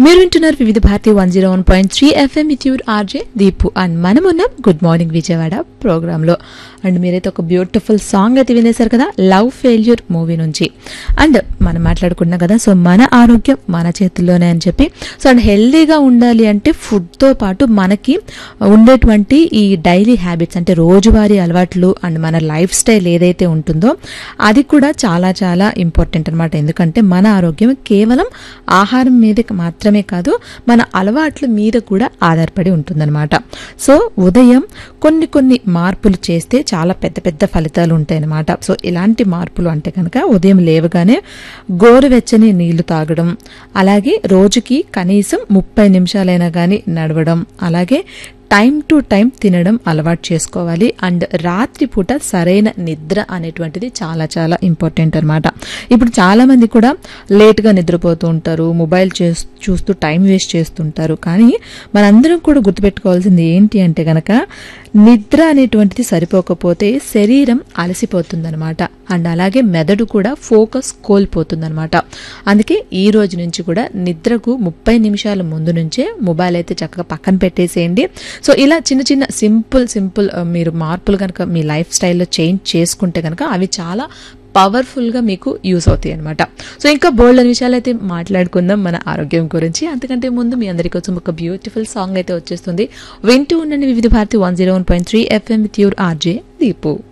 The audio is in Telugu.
మీరు వింటున్నారు Vividh Bharati one zero one point three FM with your RJ Deepu and మనం ఉన్నాం గుడ్ మార్నింగ్ విజయవాడ ప్రోగ్రాంలో అండ్ మీరైతే ఒక బ్యూటిఫుల్ సాంగ్ అయితే వినేశారు కదా లవ్ ఫెయిల్యూర్ మూవీ నుంచి అండ్ మనం మాట్లాడుకున్నాం కదా సో మన ఆరోగ్యం మన చేతుల్లోనే అని చెప్పి సో అండ్ హెల్దీగా ఉండాలి అంటే ఫుడ్తో పాటు మనకి ఉండేటువంటి ఈ డైలీ హ్యాబిట్స్ అంటే రోజువారీ అలవాట్లు అండ్ మన లైఫ్ స్టైల్ ఏదైతే ఉంటుందో అది కూడా చాలా చాలా ఇంపార్టెంట్ అనమాట ఎందుకంటే మన ఆరోగ్యం కేవలం ఆహారం మీద మాత్రమే కాదు మన అలవాట్ల మీద కూడా ఆధారపడి ఉంటుందన్నమాట సో ఉదయం కొన్ని కొన్ని మార్పులు చేస్తే చాలా పెద్ద పెద్ద ఫలితాలు ఉంటాయన్నమాట సో ఇలాంటి మార్పులు అంటే కనుక ఉదయం లేవగానే గోరువెచ్చని నీళ్లు తాగడం అలాగే రోజుకి కనీసం ముప్పై నిమిషాలైనా కానీ నడవడం అలాగే టైం టు టైం తినడం అలవాటు చేసుకోవాలి అండ్ రాత్రిపూట సరైన నిద్ర అనేటువంటిది చాలా చాలా ఇంపార్టెంట్ అనమాట ఇప్పుడు చాలా మంది కూడా లేట్గా నిద్రపోతూ ఉంటారు మొబైల్ చేస్ చూస్తూ టైం వేస్ట్ చేస్తుంటారు కానీ మనందరం కూడా గుర్తుపెట్టుకోవాల్సింది ఏంటి అంటే గనక నిద్ర అనేటువంటిది సరిపోకపోతే శరీరం అలసిపోతుందనమాట అండ్ అలాగే మెదడు కూడా ఫోకస్ కోల్పోతుందనమాట అందుకే ఈ రోజు నుంచి కూడా నిద్రకు ముప్పై నిమిషాల ముందు నుంచే మొబైల్ అయితే చక్కగా పక్కన పెట్టేసేయండి సో ఇలా చిన్న చిన్న సింపుల్ సింపుల్ ఆ, మీరు మార్పులు కనుక మీ లైఫ్ స్టైల్లో చేంజ్ చేసుకుంటే కనుక అవి చాలా పవర్ఫుల్గా మీకు యూస్ అవుతాయి అనమాట సో ఇంకా బోల్డ్ అనే విషయాలు అయితే మాట్లాడుకుందాం మన ఆరోగ్యం గురించి అంతకంటే ముందు మీ అందరి కోసం ఒక బ్యూటిఫుల్ సాంగ్ అయితే వచ్చేస్తుంది వింటూ ఉండండి Vividh Bharati one zero one point three FM with your RJ Deepu